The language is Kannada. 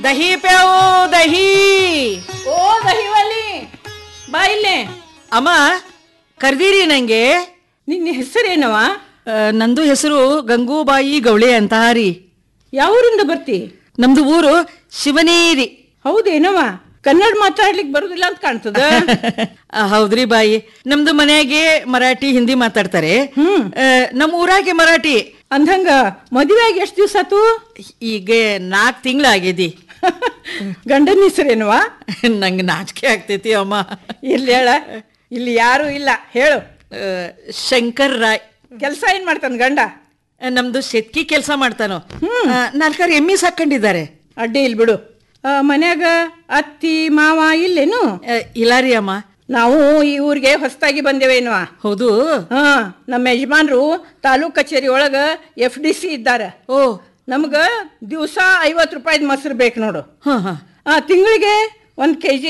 ದಹಿ ಪ್ಯಾವು ದಹಿ ಓ ದಹಿವಲಿ ಬಾ ಇಲ್ಲೇ ಅಮ್ಮ ಕರ್ದೀರಿ ನಂಗೆ ನಿನ್ನ ಹೆಸರೇನವ ಆ, ನಂದು ಹೆಸರು ಗಂಗೂಬಾಯಿ ಗೌಳೆ ಅಂತ ರೀ ಯಾವೂರಿಂದ ಬರ್ತಿ ನಮ್ದು ಊರು ಶಿವನೇರಿ ಹೌದೇನವ ಕನ್ನಡ ಮಾತಾಡ್ಲಿಕ್ಕೆ ಬರುದಿಲ್ಲ ಅಂತ ಕಾಣ್ತದ ಆ, ಹೌದ್ರಿ ಬಾಯಿ ನಮ್ದು ಮನ್ಯಾಗೆ ಮರಾಠಿ ಹಿಂದಿ ಮಾತಾಡ್ತಾರೆ ಹ್ಮ್. ಆ, ನಮ್ಮ ಊರಾಗೆ ಮರಾಠಿ ಅಂದಂಗ ಮದುವೆ ಆಗಿ ಎಷ್ಟು ದಿವಸ ಆತು ಈಗ ನಾಲ್ಕು ತಿಂಗಳಾಗ್ಯದಿ ಗಂಡನ ಹೆಸರೇನವ ನಂಗೆ ನಾಚಿಕೆ ಆಗ್ತೈತಿ ಅಮ್ಮ ಇರ್ಲಿ ಹೇಳ ಇಲ್ಲಿ ಯಾರು ಇಲ್ಲ ಹೇಳು ಆ, ಶಂಕರ್ ರಾಯ್ ಕೆಲಸ ಏನ್ ಮಾಡ್ತಾನ ಗಂಡ ಆ, ನಮ್ದು ಶೆಟ್ಕಿ ಕೆಲಸ ಮಾಡ್ತಾನೋ ಆ, ನಾಲ್ಕಾರು ಎಮ್ಮಿ ಸಾಕೊಂಡಿದ್ದಾರೆ ಅಡ್ಡಿ ಇಲ್ ಬಿಡು ಆ, ಮನ್ಯಾಗ ಅತ್ತಿ ಮಾವ ಇಲ್ಲೇನು ಆ, ಇಲ್ಲ ರೀ ಅಮ್ಮ ನಾವು ಈ ಊರಿಗೆ ಹೊಸದಾಗಿ ಬಂದೇವೇನು ಹೌದು ಹಾ ನಮ್ಮ ಯಜಮಾನ್ರು ತಾಲೂಕ್ ಕಚೇರಿ ಒಳಗ ಎಫ್ ಡಿ ಸಿ ಇದ್ದಾರೆ ಓ ನಮ್ಗ ದಿವಸ ಐವತ್ತು ರೂಪಾಯಿದ್ ಮೊಸರು ಬೇಕು ನೋಡು ಹಾ ಹಾ ಆ ತಿಂಗಳಿಗೆ ಒಂದ್ ಕೆಜಿ